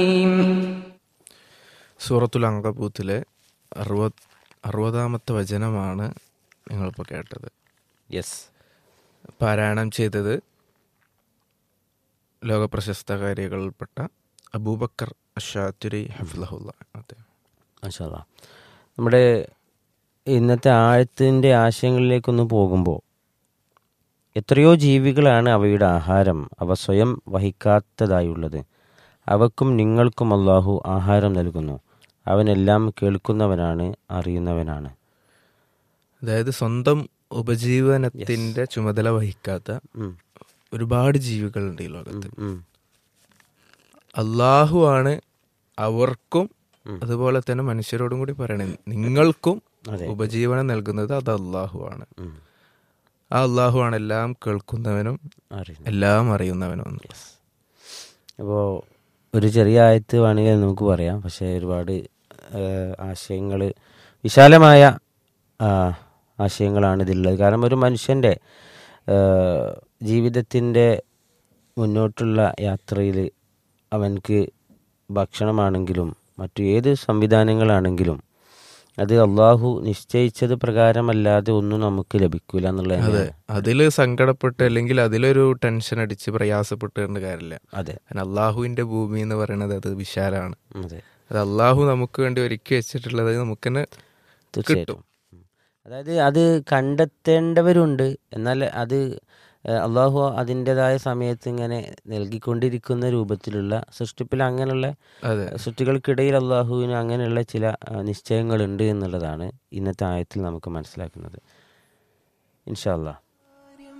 സൂറത്തുൽ അങ്കബൂത്തിലെ അറുപത് അറുപതാമത്തെ വചനമാണ് നിങ്ങളിപ്പോൾ കേട്ടത് യെസ് പാരായണം ചെയ്തത് ലോകപ്രശസ്ത കാര്യങ്ങളിൽപ്പെട്ട അബൂബക്കർ അഷാത്തുരി ഹഫ്ലഹുല്ല അദ്ദേഹം മാഷാല്ല നമ്മുടെ ഇന്നത്തെ ആഴത്തിൻ്റെ ആശയങ്ങളിലേക്കൊന്ന് പോകുമ്പോൾ എത്രയോ ജീവികളാണ് അവയുടെ ആഹാരം അവ സ്വയം വഹിക്കാത്തതായുള്ളത് അവക്കും നിങ്ങൾക്കും അള്ളാഹു ആഹാരം നൽകുന്നു അവനെല്ലാം കേൾക്കുന്നവനാണ് അറിയുന്നവനാണ് അതായത് സ്വന്തം ഉപജീവനത്തിന്റെ ചുമതല വഹിക്കാത്ത ഉം, ഒരുപാട് ജീവികളുണ്ട് ഈ ലോകത്ത് ഉം, അള്ളാഹു ആണ് അവർക്കും അതുപോലെ തന്നെ മനുഷ്യരോടും കൂടി പറയണേ നിങ്ങൾക്കും അതെ. ഉപജീവനം നൽകുന്നത് അത് അള്ളാഹു ആണ് ഉം. ആ അള്ളാഹു ആണ് എല്ലാം കേൾക്കുന്നവനും അറിയുന്നു എല്ലാം അറിയുന്നവനും എന്ന്. അപ്പോൾ ഒരു ചെറിയ ആയത്ത് വേണമെങ്കിൽ നമുക്ക് പറയാം പക്ഷേ ഒരുപാട് ആശയങ്ങൾ വിശാലമായ ആ, ആശയങ്ങളാണ് ഇതിലുള്ളത് കാരണം ഒരു മനുഷ്യൻ്റെ ജീവിതത്തിൻ്റെ മുന്നോട്ടുള്ള യാത്രയിൽ അവൻക്ക് ഭക്ഷണമാണെങ്കിലും മറ്റു ഏത് സംവിധാനങ്ങളാണെങ്കിലും അത് അള്ളാഹു നിശ്ചയിച്ചത് പ്രകാരമല്ലാതെ ഒന്നും നമുക്ക് ലഭിക്കൂല എന്നുള്ളത് അതെ അതില് സങ്കടപ്പെട്ട് അല്ലെങ്കിൽ അതിലൊരു ടെൻഷൻ അടിച്ച് പ്രയാസപ്പെട്ടുകൊണ്ട് കാര്യമില്ല അതെ കാരണം അള്ളാഹുവിന്റെ ഭൂമി എന്ന് പറയുന്നത് അത് വിശാലമാണ് അതെ അത് അള്ളാഹു നമുക്ക് വേണ്ടി ഒരുക്കി വെച്ചിട്ടുള്ളത് നമുക്ക് തന്നെ തീർച്ചയായിട്ടും ഉം. അതായത് അത് കണ്ടെത്തേണ്ടവരുണ്ട് എന്നാൽ അത് ഏഹ്, അള്ളാഹു അതിൻ്റെതായ സമയത്ത് ഇങ്ങനെ നൽകിക്കൊണ്ടിരിക്കുന്ന രൂപത്തിലുള്ള സൃഷ്ടിപ്പിൽ അങ്ങനെയുള്ള അതെ സൃഷ്ടികൾക്കിടയിൽ അള്ളാഹുവിന് അങ്ങനെയുള്ള ചില ആ, നിശ്ചയങ്ങളുണ്ട് എന്നുള്ളതാണ് ഇന്നത്തെ ആയത്തിൽ നമുക്ക് മനസ്സിലാക്കുന്നത് ഇൻഷാ അല്ലാ